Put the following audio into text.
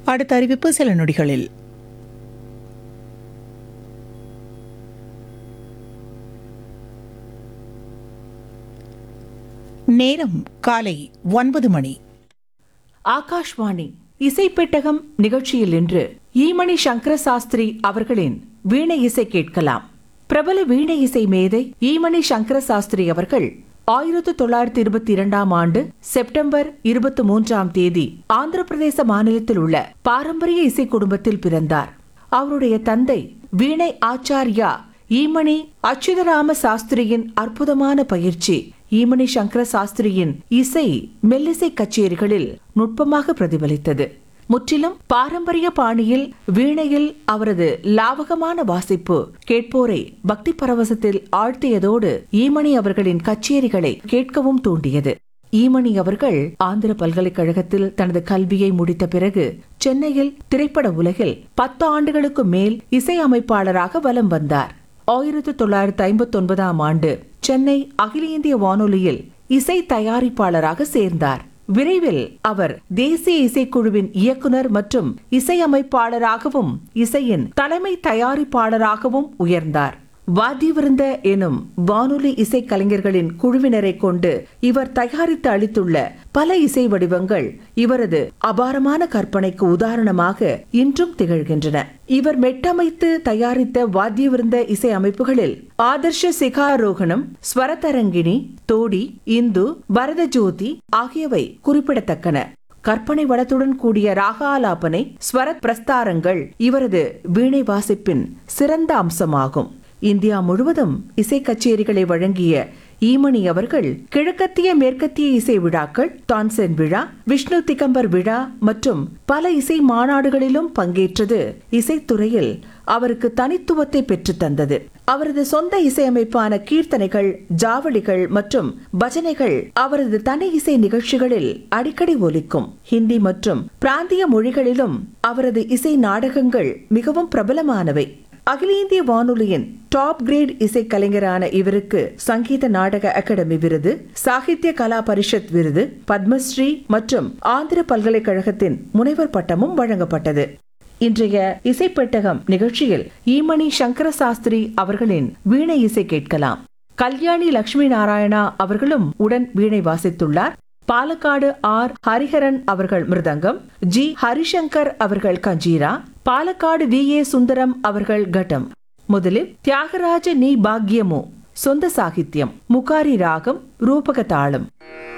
அடுத்த அறிவிப்பு சில நொடிகளில் நேரம் காலை ஒன்பது மணி ஆகாஷ்வாணி இசைப்பெட்டகம் நிகழ்ச்சியில் இன்று ஈமணி சங்கர சாஸ்திரி அவர்களின் வீணை இசை கேட்கலாம் பிரபல வீணை இசை மேதை ஈமணி சங்கர சாஸ்திரி அவர்கள் ஆயிரத்து தொள்ளாயிரத்தி இருபத்தி இரண்டாம் ஆண்டு செப்டம்பர் இருபத்தி மூன்றாம் தேதி ஆந்திர பிரதேச மாநிலத்தில் உள்ள பாரம்பரிய இசை குடும்பத்தில் பிறந்தார் அவருடைய தந்தை வீணை ஆச்சார்யா ஈமணி அச்சுதராம சாஸ்திரியின் அற்புதமான பயிற்சி ஈமணி சங்கர சாஸ்திரியின் இசை மெல்லிசை கச்சேரிகளில் நுட்பமாக பிரதிபலித்தது முற்றிலும் பாரம்பரிய பாணியில் வீணையில் அவரது லாவகமான வாசிப்பு கேட்போரை பக்தி பரவசத்தில் ஆழ்த்தியதோடு ஈமணி அவர்களின் கச்சேரிகளை கேட்கவும் தூண்டியது ஈமணி அவர்கள் ஆந்திர பல்கலைக்கழகத்தில் தனது கல்வியை முடித்த பிறகு சென்னையில் திரைப்பட உலகில் பத்து ஆண்டுகளுக்கு மேல் இசையமைப்பாளராக வலம் வந்தார் ஆயிரத்து தொள்ளாயிரத்து ஐம்பத்தி ஒன்பதாம் ஆண்டு சென்னை அகில இந்திய வானொலியில் இசை தயாரிப்பாளராக சேர்ந்தார் விரைவில் அவர் தேசிய இசைக்குழுவின் இயக்குனர் மற்றும் இசையமைப்பாளராகவும் இசையின் தலைமை தயாரிப்பாளராகவும் உயர்ந்தார் வாத்தியவிருந்த எனும் வானொலி இசை கலைஞர்களின் குழுவினரை கொண்டு இவர் தயாரித்து அளித்துள்ள பல இசை வடிவங்கள் இவரது அபாரமான கற்பனைக்கு உதாரணமாக இன்றும் திகழ்கின்றன இவர் மெட்டமைத்து தயாரித்த வாத்தியவிருந்த இசை அமைப்புகளில் ஆதர்ஷ சிகாரோகணம் ஸ்வரதரங்கிணி தோடி இந்து பரதஜோதி ஆகியவை குறிப்பிடத்தக்கன கற்பனை வளத்துடன் கூடிய ராகாலாபனை ஸ்வரத் பிரஸ்தாரங்கள் இவரது வீணை வாசிப்பின் சிறந்த அம்சமாகும் இந்தியா முழுவதும் இசை கச்சேரிகளை வழங்கிய ஈமணி அவர்கள் கிழக்கத்திய மேற்கத்திய இசை விழாக்கள் தான்சென் விழா விஷ்ணு திகம்பர் விழா மற்றும் பல இசை மாநாடுகளிலும் பங்கேற்றது இசைத்துறையில் அவருக்கு தனித்துவத்தை பெற்றுத் தந்தது அவரது சொந்த இசையமைப்பான கீர்த்தனைகள் ஜாவளிகள் மற்றும் பஜனைகள் அவரது தனி இசை நிகழ்ச்சிகளில் அடிக்கடி ஒலிக்கும் ஹிந்தி மற்றும் பிராந்திய மொழிகளிலும் அவரது இசை நாடகங்கள் மிகவும் பிரபலமானவை அகில இந்திய வானொலியின் டாப் கிரேட் இசைக்கலைஞரான இவருக்கு சங்கீத நாடக அகாடமி விருது சாகித்ய கலா பரிஷத் விருது பத்மஸ்ரீ மற்றும் ஆந்திர பல்கலைக்கழகத்தின் முனைவர் பட்டமும் வழங்கப்பட்டது இன்றைய இசைப்பெட்டகம் நிகழ்ச்சியில் ஈமணி சங்கர சாஸ்திரி அவர்களின் வீணை இசை கேட்கலாம் கல்யாணி லட்சுமி நாராயணா அவர்களும் உடன் வீணை வாசித்துள்ளார் பாலக்காடு ஆர் ஹரிஹரன் அவர்கள் மிருதங்கம் ஜி ஹரிசங்கர் அவர்கள் கஞ்சீரா பாலக்காடு வி ஏ சுந்தரம் அவர்கள் கட்டம் முதலில் தியாகராஜ நீ பாக்யமோ சொந்த சாகித்யம் முகாரி ராகம் ரூபக தாளம்